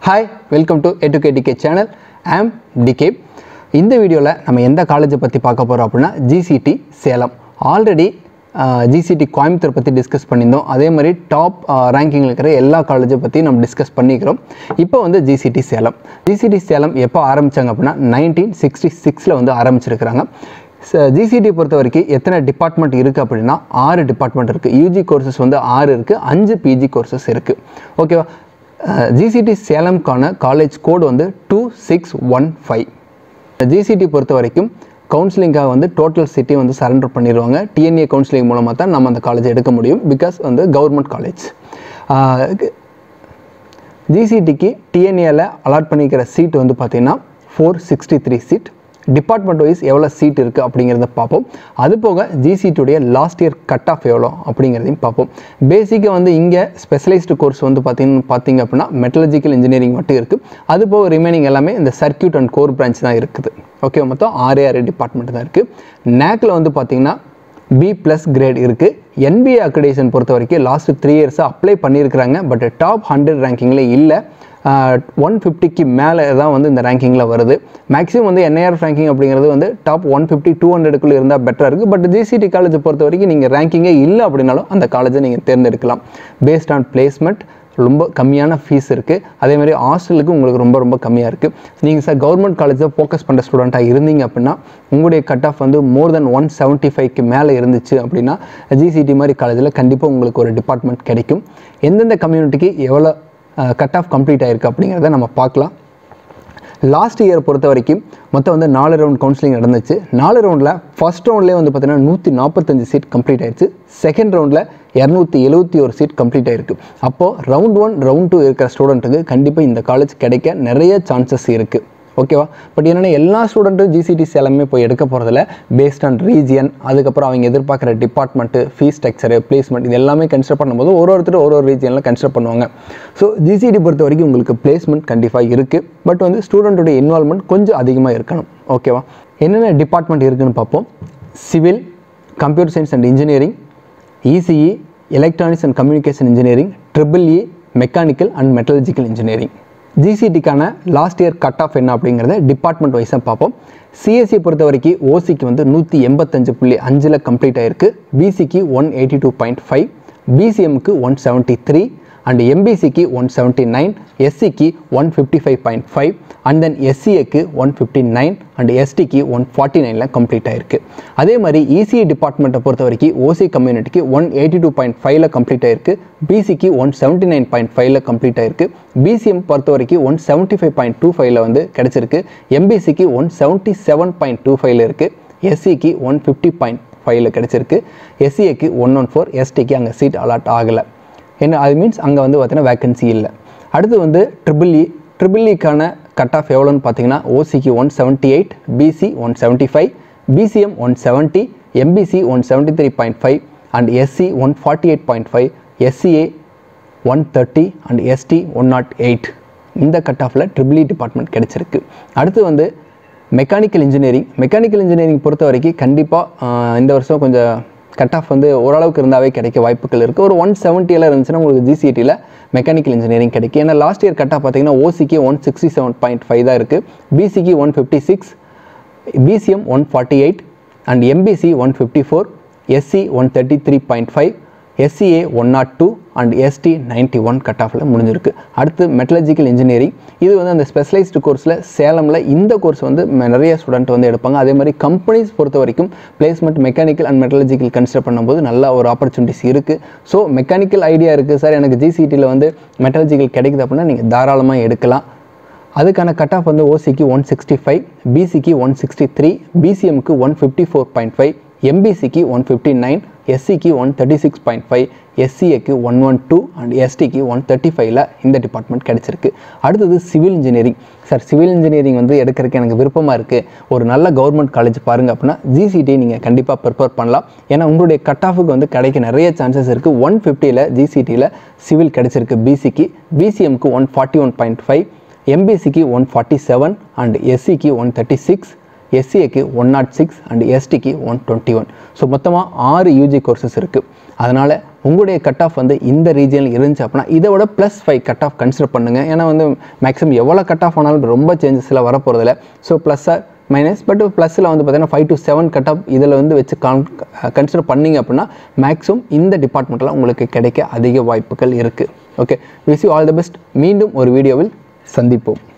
hi welcome to எட்டுகேடிகே channel ஆம் DK இந்த வீடியோவில் நம்ம எந்த காலேஜை பற்றி பார்க்க போகிறோம் அப்படின்னா GCT Salem already GCT Coimbatore பற்றி டிஸ்கஸ் பண்ணியிருந்தோம் அதே மாதிரி டாப் ரேங்கிங்கில் இருக்கிற எல்லா காலேஜை பற்றி நம்ம டிஸ்கஸ் பண்ணிக்கிறோம் இப்போ வந்து ஜிசிடி சேலம் ஜிசிடி சேலம் எப்போ ஆரம்பித்தாங்க அப்படின்னா நைன்டீன் சிக்ஸ்டி சிக்ஸில் வந்து ஆரம்பிச்சிருக்கிறாங்க ஜிசிடி பொறுத்த வரைக்கும் எத்தனை டிபார்ட்மெண்ட் இருக்குது அப்படின்னா ஆறு டிபார்ட்மெண்ட் இருக்குது யூஜி கோர்சஸ் வந்து ஆறு இருக்குது அஞ்சு பிஜி கோர்சஸ் இருக்குது ஓகேவா ஜிசிடி சேலம்கான காலேஜ் கோட் வந்து two six one five GCT பொறுத்த வரைக்கும் கவுன்சிலிங்காக வந்து டோட்டல் சிட்டி வந்து சரண்டர் பண்ணிடுவாங்க டிஎன்ஏ கவுன்சிலிங் மூலமாக தான் நம்ம அந்த காலேஜ் எடுக்க முடியும் பிகாஸ் வந்து கவர்மெண்ட் காலேஜ் ஜிசிடிக்கு டிஎன்ஏல அலாட் பண்ணிக்கிற சீட் வந்து பார்த்திங்கன்னா four sixty three seat department wise எவ்வளோ சீட் இருக்குது அப்படிங்கிறத பார்ப்போம் அது போக ஜிசிடியுடைய லாஸ்ட் இயர் கட் ஆஃப் எவ்வளோ அப்படிங்கிறதையும் பார்ப்போம் பேசிக்காக வந்து இங்கே ஸ்பெஷலைஸ்டு கோர்ஸ் வந்து பார்த்தீங்கன்னு பார்த்தீங்க அப்படின்னா மெட்டலஜிக்கல் இன்ஜினியரிங் மட்டும் இருக்குது அது போக ரிமைனிங் எல்லாமே இந்த சர்க்கியூட் அண்ட் கோர் பிரான்ச் தான் இருக்குது ஓகே மொத்தம் ஆறு ஆறு டிபார்ட்மெண்ட் தான் இருக்குது நேக்கில் வந்து பார்த்தீங்கன்னா பி ப்ளஸ் கிரேட் இருக்குது என்பிஏ அக்ரிடேஷன் பொறுத்த வரைக்கும் லாஸ்ட் த்ரீ இயர்ஸாக அப்ளை பண்ணியிருக்கிறாங்க பட் டாப் ஹண்ட்ரட் ரேங்கிங்கில் இல்லை ஒன் ஃபிஃப்டிக்கு மேலே தான் வந்து இந்த ரேங்கிங்கில் வருது மேக்ஸிமம் வந்து என்ஐஆர் ரேங்கிங் அப்படிங்கிறது வந்து டாப் ஒன் ஃபிஃப்டி டூ ஹண்ட்ரடுக்குள்ளே இருந்தால் பெட்டராக இருக்குது பட் ஜிசிடி காலேஜ் பொறுத்த வரைக்கும் நீங்கள் ரேங்கிங்கே இல்லை அப்படின்னாலும் அந்த காலேஜை நீங்கள் தேர்ந்தெடுக்கலாம் பேஸ்ட் ஆன் பிளேஸ்மெண்ட் ரொம்ப கம்மியான ஃபீஸ் இருக்குது அதே மாதிரி ஹாஸ்டலுக்கு உங்களுக்கு ரொம்ப ரொம்ப கம்மியாக இருக்குது நீங்கள் சார் கவர்மெண்ட் காலேஜில் ஃபோக்கஸ் பண்ணுற ஸ்டூடெண்ட்டாக இருந்தீங்க அப்படின்னா உங்களுடைய கட் ஆஃப் வந்து மோர் தென் ஒன் செவன்ட்டி ஃபைவ்க்கு மேலே இருந்துச்சு அப்படின்னா ஜிசிடி மாதிரி காலேஜில் கண்டிப்பாக உங்களுக்கு ஒரு டிபார்ட்மெண்ட் கிடைக்கும் எந்தெந்த கம்யூனிட்டிக்கு எவ்வளோ கட் ஆஃப் கம்ப்ளீட் ஆயிருக்கு அப்படிங்கிறத நம்ம பார்க்கலாம் லாஸ்ட் இயர் பொறுத்த வரைக்கும் மொத்தம் வந்து நாலு ரவுண்ட் கவுன்சிலிங் நடந்துச்சு நாலு ரவுண்டில் ஃபஸ்ட் ரவுண்ட்லேயே வந்து பார்த்தீங்கன்னா நூற்றி நாற்பத்தஞ்சு சீட் கம்ப்ளீட் ஆயிடுச்சு செகண்ட் ரவுண்டில் இரநூத்தி எழுபத்தி ஒரு சீட் கம்ப்ளீட் ஆயிருக்கு அப்போது ரவுண்ட் ஒன் ரவுண்ட் டூ இருக்கிற ஸ்டூடெண்ட்டுக்கு கண்டிப்பாக இந்த காலேஜ் கிடைக்க நிறைய சான்சஸ் இருக்குது ஓகேவா பட் என்னென்னா எல்லா ஸ்டூடெண்ட்டும் ஜிசிடி சேலமே போய் எடுக்க போகிறதில்ல பேஸ்ட் ஆன் ரீஜியன் அதுக்கப்புறம் அவங்க எதிர்பார்க்குற டிபார்ட்மெண்ட்டு ஃபீஸ் ஸ்ட்ரக்சரு பிளேஸ்மெண்ட் இது எல்லாமே கன்சிடர் பண்ணும்போது ஒரு ஒருத்தர் ஒரு ஒரு ரீஜியனில் கன்சிடர் பண்ணுவாங்க ஸோ ஜிசிடி பொறுத்த வரைக்கும் உங்களுக்கு பிளேஸ்மெண்ட் கண்டிப்பாக இருக்குது பட் வந்து ஸ்டூடெண்ட்டுடைய இன்வால்மெண்ட் கொஞ்சம் அதிகமாக இருக்கணும் ஓகேவா என்னென்ன டிபார்ட்மெண்ட் இருக்குதுன்னு பார்ப்போம் civil computer science and engineering ECE electronics and communication engineering triple E mechanical and metallurgical engineering ஜிசிடிக்கான லாஸ்ட் இயர் கட் ஆஃப் என்ன அப்படிங்கிறத டிபார்ட்மெண்ட் வைஸாக பார்ப்போம் சிஎஸ்சி பொறுத்த வரைக்கும் ஓசிக்கு வந்து நூற்றி எண்பத்தஞ்சு புள்ளி அஞ்சில் கம்ப்ளீட் ஆயிருக்கு பிசிக்கு one eighty two point five பிசிஎம்க்கு ஒன் செவன்ட்டி த்ரீ அண்ட் எம்பிசிக்கு ஒன் செவன்ட்டி நைன் எஸ்சிக்கு one fifty five point five and then எஸ்சிஏக்கு ஒன் ஃபிஃப்டி நைன் அண்ட் எஸ்டிக்கு ஒன் ஃபார்ட்டி நைனில் கம்ப்ளீட் ஆயிருக்கு அதே மாதிரி இசிஐ டிபார்ட்மெண்ட்டை பொறுத்த வரைக்கும் ஓசி கம்யூனிட்டிக்கு ஒன் எயிட்டி டூ பாயிண்ட் ஃபைவ்ல கம்ப்ளீட் ஆயிருக்கு பிசிக்கு ஒன் செவன்ட்டி நைன் பாயிண்ட் ஃபைவ்ல கம்ப்ளீட் ஆயிருக்கு பிசிஎம் பொறுத்த வரைக்கும் one seventy five point two ஃபைவ்ல வந்து கிடச்சிருக்கு எம்பிசிக்கு one seventy seven point two ஃபைவ்ல இருக்குது எஸ்சிக்கு ஒன் ஃபிஃப்டி பாயிண்ட் ஃபைவ்ல கிடச்சிருக்கு எஸ்சிஏக்கு ஒன் ஒன் ஃபோர் எஸ்டிக்கு அங்கே சீட் அலாட் ஆகலை என்ன அது மீன்ஸ் அங்கே வந்து பார்த்தீங்கன்னா வேக்கன்சி இல்லை அடுத்து வந்து ட்ரிபிள் இ ட்ரிபிள் இக்கான கட் ஆஃப் எவ்வளோன்னு பார்த்தீங்கன்னா ஓசிக்கு one seventy eight BC one seventy five BCM one seventy MBC one seventy three point five and SC one forty eight point five SCA one thirty and ST one not eight இந்த cut ஆஃபில் triple E department கிடச்சிருக்கு அடுத்து வந்து mechanical engineering mechanical engineering பொறுத்த வரைக்கும் கண்டிப்பாக இந்த வருஷம் கொஞ்சம் கட் ஆஃப் வந்து ஓரளவுக்கு இருந்தாவே கிடைக்க வாய்ப்புகள் இருக்குது ஒரு ஒன் செவன்ட்டியில் இருந்துச்சுன்னா உங்களுக்கு ஜிசிடியில் மெக்கானிக்கல் இன்ஜினியரிங் கிடைக்கும் ஏன்னா லாஸ்ட் இயர் கட் ஆஃப் பார்த்தீங்கன்னா ஓசிக்கு one sixty seven point five தான் இருக்குது பிசிக்கு one fifty six BCM one forty eight and MBC one fifty four SC one thirty three point five SCA one not two and ST ninety one cut ஆஃபில் முடிஞ்சிருக்கு அடுத்து metallurgical engineering இது வந்து அந்த specialised கோர்ஸில் சேலமில் இந்த கோர்ஸ் வந்து நிறைய ஸ்டூடெண்ட் வந்து எடுப்பாங்க அதே மாதிரி கம்பெனிஸ் பொறுத்த வரைக்கும் placement mechanical and metallurgical consider பண்ணும்போது நல்ல ஒரு ஆப்பர்ச்சுனிட்டிஸ் இருக்குது ஸோ மெக்கானிக்கல் ஐடியா இருக்குது சார் எனக்கு ஜிசிடியில் வந்து மெட்டலஜிக்கல் கிடைக்குது அப்படின்னா நீங்கள் தாராளமாக எடுக்கலாம் அதுக்கான கட் ஆஃப் வந்து ஓசிக்கு ஒன் சிக்ஸ்டி ஃபைவ் பிசிக்கு ஒன் சிக்ஸ்டி த்ரீ பிசிஎம்க்கு one fifty four point five எம்பிசிக்கு ஒன் ஃபிஃப்டி நைன் எஸ்சிக்கு one thirty six point five எஸ்சிஏக்கு ஒன் ஒன் டூ அண்ட் எஸ்டிக்கு ஒன் தேர்ட்டி ஃபைவ்ல இந்த டிபார்ட்மெண்ட் கிடச்சிருக்கு அடுத்தது civil engineering sir civil engineering வந்து எடுக்கிறதுக்கு எனக்கு விருப்பமாக இருக்குது ஒரு நல்ல கவர்மெண்ட் காலேஜ் பாருங்கள் அப்படின்னா ஜிசிடி நீங்கள் கண்டிப்பாக ப்ரிப்பேர் பண்ணலாம் ஏன்னா உங்களுடைய கட் ஆஃபுக்கு வந்து கிடைக்க நிறைய சான்சஸ் இருக்குது ஒன் ஃபிஃப்டியில் ஜிசிடியில் சிவில் கிடச்சிருக்கு பிசிக்கு பிசிஎம்க்கு one forty one point five எம்பிசிக்கு ஒன் ஃபார்ட்டி செவன் அண்ட் எஸ்சிக்கு ஒன் தேர்ட்டி சிக்ஸ் எஸ்சிஏக்கு ஒன் நாட் சிக்ஸ் அண்ட் எஸ்டிக்கு ஒன் டுவெண்ட்டி ஒன் ஸோ மொத்தமாக ஆறு யூஜி கோர்சஸ் இருக்குது அதனால் உங்களுடைய கட் ஆஃப் வந்து இந்த ரீஜனில் இருந்துச்சு அப்படின்னா இதை விட plus five cut off consider பண்ணுங்கள் ஏன்னா வந்து மேக்ஸிமம் எவ்வளோ கட் ஆஃப் ஆனாலும் ரொம்ப சேஞ்சஸ்லாம் வரப்போகிறதில்ல ஸோ ப்ளஸ்ஸாக மைனஸ் பட் ப்ளஸில் வந்து பார்த்தீங்கன்னா five to seven cut off இதில் வந்து வச்சு கான் கன்சிடர் பண்ணிங்க அப்படின்னா மேக்ஸிமம் இந்த டிபார்ட்மெண்ட்டில் உங்களுக்கு கிடைக்க அதிக வாய்ப்புகள் இருக்குது okay wish you all the best மீண்டும் ஒரு வீடியோவில் சந்திப்போம்